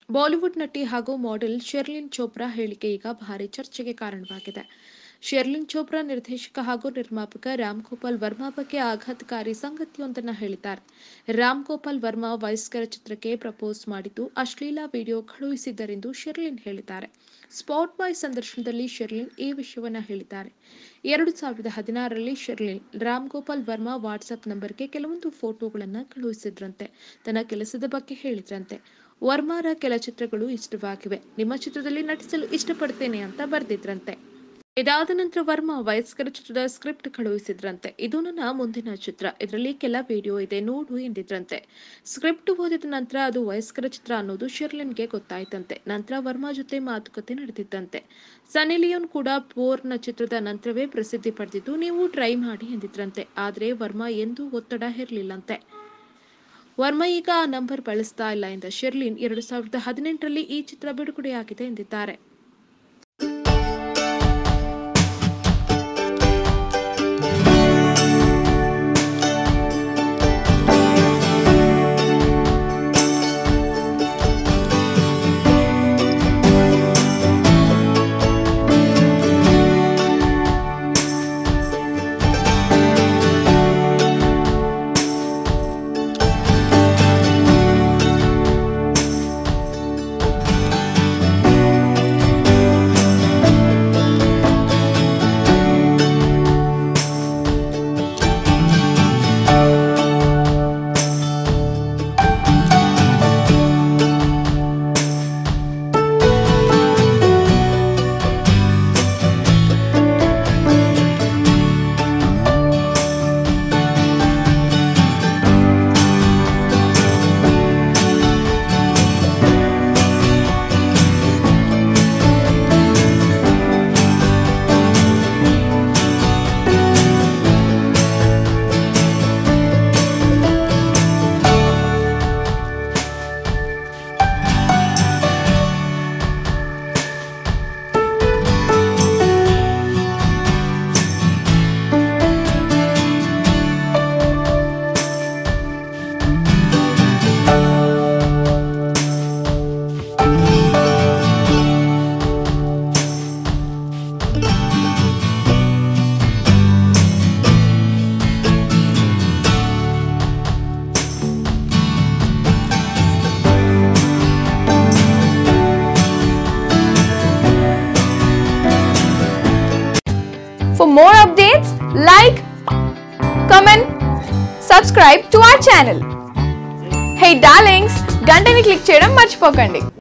Bollywood ನಟಿ ಹಾಗೂ model ಶೆರ್ಲಿನ್ Chopra ಹೇಳಿಕೆ ಈಗ ಭಾರಿ ಚರ್ಚೆಗೆ ಕಾರಣವಾಗಿದೆ ಶೆರ್ಲಿನ್ ಚೋಪ್ರಾ ನಿರ್ದೇಶಕ ಹಾಗೂ ನಿರ್ಮಾಪಕ ರಾಮ್ ಗೋಪಾಲ್ ವರ್ಮಾ ಬಗ್ಗೆ ಆಘಾತಕಾರಿ ಸಂಗತಿಯೊಂದನ್ನು ಹೇಳಿದ್ದಾರೆ ರಾಮ್ ಗೋಪಾಲ್ ವರ್ಮಾ ವಯಸ್ಕರ ಚಿತ್ರಕ್ಕೆ ಪ್ರಪೋಸ್ ಮಾಡಿದ್ದು ಅಶ್ಲೀಲ ವಿಡಿಯೋ ಕಳುಹಿಸಿದ್ದರೆಂದು ಶೆರ್ಲಿನ್ ಹೇಳಿದ್ದಾರೆ ಸ್ಪಾಟ್ ಬಾಯ್ ಸಂದರ್ಶನದಲ್ಲಿ ಶೆರ್ಲಿನ್ ಈ ವಿಷಯವನ್ನ ಹೇಳಿದ್ದಾರೆ ಎರಡು ಸಾವಿರದ ಹದಿನಾರರಲ್ಲಿ ಶೆರ್ಲಿನ್ ರಾಮ್ ಗೋಪಾಲ್ ವರ್ಮಾ ವಾಟ್ಸ್ಆಪ್ ನಂಬರ್ಗೆ ಕೆಲವೊಂದು ಫೋಟೋಗಳನ್ನು ಕಳುಹಿಸಿದ್ರಂತೆ ತನ್ನ ಕೆಲಸದ ಬಗ್ಗೆ ಹೇಳಿದ್ರಂತೆ ವರ್ಮಾರ ಕೆಲ ಚಿತ್ರಗಳು ಇಷ್ಟವಾಗಿವೆ ನಿಮ್ಮ ಚಿತ್ರದಲ್ಲಿ ನಟಿಸಲು ಇಷ್ಟಪಡ್ತೇನೆ ಅಂತ ಬರೆದಿದ್ರಂತೆ ಇದಾದ ನಂತರ ವರ್ಮಾ ವಯಸ್ಕರ ಚಿತ್ರದ ಸ್ಕ್ರಿಪ್ಟ್ ಕಳುಹಿಸಿದ್ರಂತೆ ಇದು ನನ್ನ ಮುಂದಿನ ಚಿತ್ರ ಇದರಲ್ಲಿ ಕೆಲ ವಿಡಿಯೋ ಇದೆ ನೋಡು ಎಂದಿದ್ರಂತೆ ಸ್ಕ್ರಿಪ್ಟ್ ಓದಿದ ನಂತರ ಅದು ವಯಸ್ಕರ ಚಿತ್ರ ಅನ್ನೋದು ಶೆರ್ಲಿನ್ಗೆ ಗೊತ್ತಾಯ್ತಂತೆ ನಂತರ ವರ್ಮಾ ಜೊತೆ ಮಾತುಕತೆ ನಡೆದಿದ್ದಂತೆ ಸನ್ನಿ ಲಿಯೋನ್ ಕೂಡ ಪೋರ್ನ ಚಿತ್ರದ ನಂತರವೇ ಪ್ರಸಿದ್ಧಿ ಪಡೆದಿದ್ದು ನೀವು ಟ್ರೈ ಮಾಡಿ ಎಂದಿದ್ರಂತೆ ಆದರೆ ವರ್ಮಾ ಎಂದೂ ಒತ್ತಡ ಹೇರಲಿಲ್ಲಂತೆ ವರ್ಮಾ ಈಗ ಆ ನಂಬರ್ ಬಳಸ್ತಾ ಇಲ್ಲ ಎಂದ ಶೆರ್ಲಿನ್ ಎರಡು ಸಾವಿರದ ಹದಿನೆಂಟರಲ್ಲಿ ಈ ಚಿತ್ರ ಬಿಡುಗಡೆಯಾಗಿದೆ ಎಂದಿದ್ದಾರೆ For more updates, like, comment, subscribe to our channel. Hey darlings, గంటని click చేయడం మర్చిపోకండి